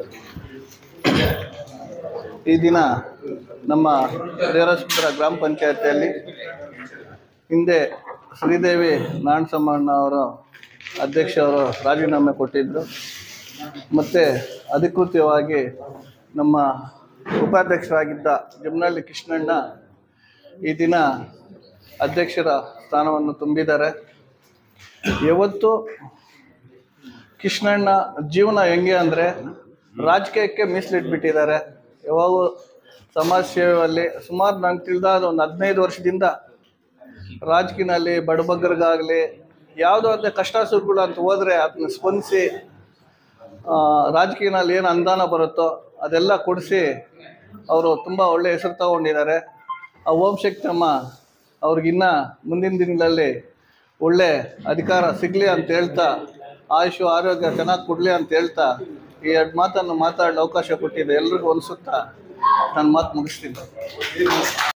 ಈ ದಿನ ನಮ್ಮ ದೇವರಾಜಪುರ ಗ್ರಾಮ ಪಂಚಾಯತಿಯಲ್ಲಿ ಹಿಂದೆ ಶ್ರೀದೇವಿ ನಾರಾಯಣಸಮ್ಮಣ್ಣ ಅವರು ಅಧ್ಯಕ್ಷರು ರಾಜೀನಾಮೆ ಕೊಟ್ಟಿದ್ದರು ಮತ್ತು ಅಧಿಕೃತವಾಗಿ ನಮ್ಮ ಉಪಾಧ್ಯಕ್ಷರಾಗಿದ್ದ ಜಮನಹಳ್ಳಿ ಕೃಷ್ಣಣ್ಣ ಈ ದಿನ ಅಧ್ಯಕ್ಷರ ಸ್ಥಾನವನ್ನು ತುಂಬಿದ್ದಾರೆ ಯಾವತ್ತು ಕೃಷ್ಣಣ್ಣ ಜೀವನ ಹೆಂಗೆ ಅಂದರೆ ರಾಜಕೀಯಕ್ಕೆ ಮೀಸಲಿಟ್ಬಿಟ್ಟಿದ್ದಾರೆ ಯಾವಾಗ ಸಮಾಜ ಸೇವೆಯಲ್ಲಿ ಸುಮಾರು ನಂಗೆ ತಿಳಿದಾದ ಒಂದು ಹದಿನೈದು ವರ್ಷದಿಂದ ರಾಜಕೀಯನಲ್ಲಿ ಬಡಬಗ್ಗರಿಗಾಗಲಿ ಯಾವುದೋ ಒಂದು ಕಷ್ಟ ಸುಖಗಳು ಅಂತ ಹೋದರೆ ಅದನ್ನ ಸ್ಪಂದಿಸಿ ಆ, ರಾಜಕೀಯನಲ್ಲಿ ಏನು ಅನುದಾನ ಬರುತ್ತೋ ಅದೆಲ್ಲ ಕೊಡಿಸಿ ಅವರು ತುಂಬ ಒಳ್ಳೆ ಹೆಸರು ತಗೊಂಡಿದ್ದಾರೆ ಆ ಓಂ ಶಕ್ತಮ್ಮ ಅವ್ರಿಗಿನ್ನ ಮುಂದಿನ ದಿನಗಳಲ್ಲಿ ಒಳ್ಳೆ ಅಧಿಕಾರ ಸಿಗಲಿ ಅಂತ ಹೇಳ್ತಾ ಆಯುಷು ಆರೋಗ್ಯ ಚೆನ್ನಾಗಿ ಕೊಡಲಿ ಅಂತ ಹೇಳ್ತಾ ಈ ಎರಡು ಮಾತನ್ನು ಮಾತಾಡಲು ಅವಕಾಶ ಕೊಟ್ಟಿದೆ ಎಲ್ರಿಗೂ ಅನಿಸುತ್ತಾ ನನ್ನ ಮಾತು ಮುಗಿಸ್ತೀನಿ